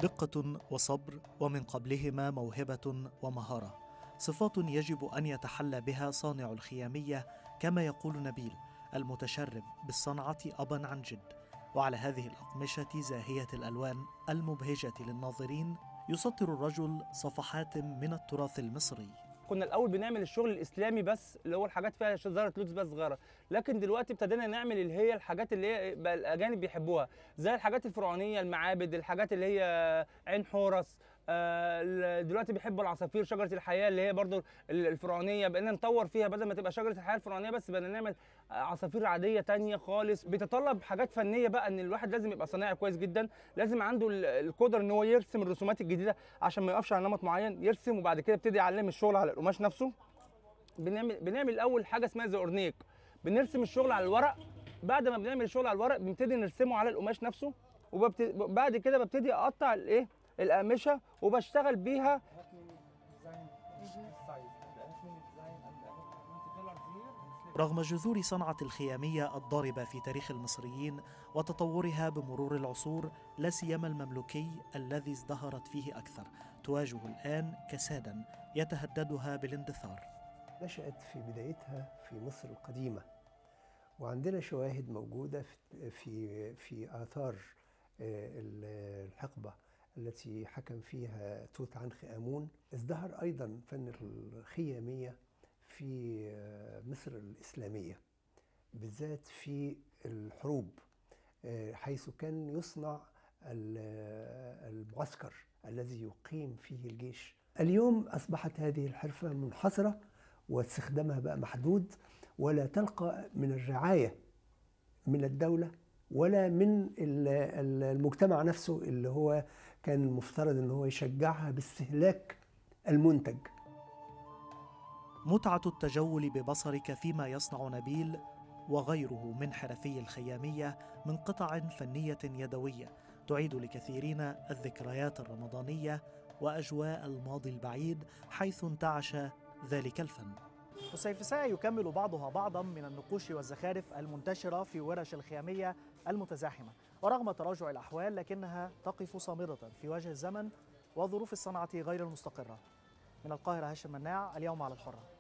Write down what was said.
دقة وصبر ومن قبلهما موهبة ومهارة صفات يجب أن يتحلى بها صانع الخيامية كما يقول نبيل المتشرب بالصنعة أبا عن جد وعلى هذه الأقمشة زاهية الألوان المبهجة للناظرين يسطر الرجل صفحات من التراث المصري كنا الاول بنعمل الشغل الاسلامي بس اللي هو الحاجات فيها زهره لوتس بس صغيره لكن دلوقتي ابتدينا نعمل اللي هي الحاجات اللي هي بقى الاجانب بيحبوها زي الحاجات الفرعونيه المعابد الحاجات اللي هي عين حورس آه، دلوقتي بيحبوا العصافير شجره الحياه اللي هي برضو الفرعونيه بقينا نطور فيها بدل ما تبقى شجره الحياه الفرعونيه بس بقينا نعمل عصافير عاديه تانية خالص بتتطلب حاجات فنيه بقى ان الواحد لازم يبقى صنايعي كويس جدا لازم عنده ال- القدره ان هو يرسم الرسومات الجديده عشان ما يقفش على نمط معين يرسم وبعد كده يبتدي يعلم الشغل على القماش نفسه بنعمل بنعمل الاول حاجه اسمها زي اورنيك بنرسم الشغل على الورق بعد ما بنعمل الشغل على الورق بنبتدي نرسمه على القماش نفسه وبعد كده ببتدي اقطع الايه الاقمشه وبشتغل بيها رغم جذور صنعة الخيامية الضاربة في تاريخ المصريين وتطورها بمرور العصور لا سيما المملوكي الذي ازدهرت فيه أكثر تواجه الآن كسادا يتهددها بالاندثار نشأت في بدايتها في مصر القديمة وعندنا شواهد موجودة في في, في آثار آه، الحقبة التي حكم فيها توت عنخ آمون ازدهر أيضا فن الخيامية في آه، مصر الإسلامية بالذات في الحروب آه، حيث كان يصنع ال- المعسكر الذي يقيم فيه الجيش اليوم أصبحت هذه الحرفة منحصرة واستخدامها بقى محدود ولا تلقى من الرعاية من الدولة ولا من ال- ال- المجتمع نفسه اللي هو كان المفترض ان هو يشجعها باستهلاك المنتج متعة التجول ببصرك فيما يصنع نبيل وغيره من حرفي الخيامية من قطع فنية يدوية تعيد لكثيرين الذكريات الرمضانية وأجواء الماضي البعيد حيث انتعش ذلك الفن السيفساء يكمل بعضها بعضا من النقوش والزخارف المنتشرة في ورش الخيامية المتزاحمة ورغم تراجع الأحوال لكنها تقف صامدة في وجه الزمن وظروف الصنعة غير المستقرة من القاهرة هاشم مناع اليوم على الحرة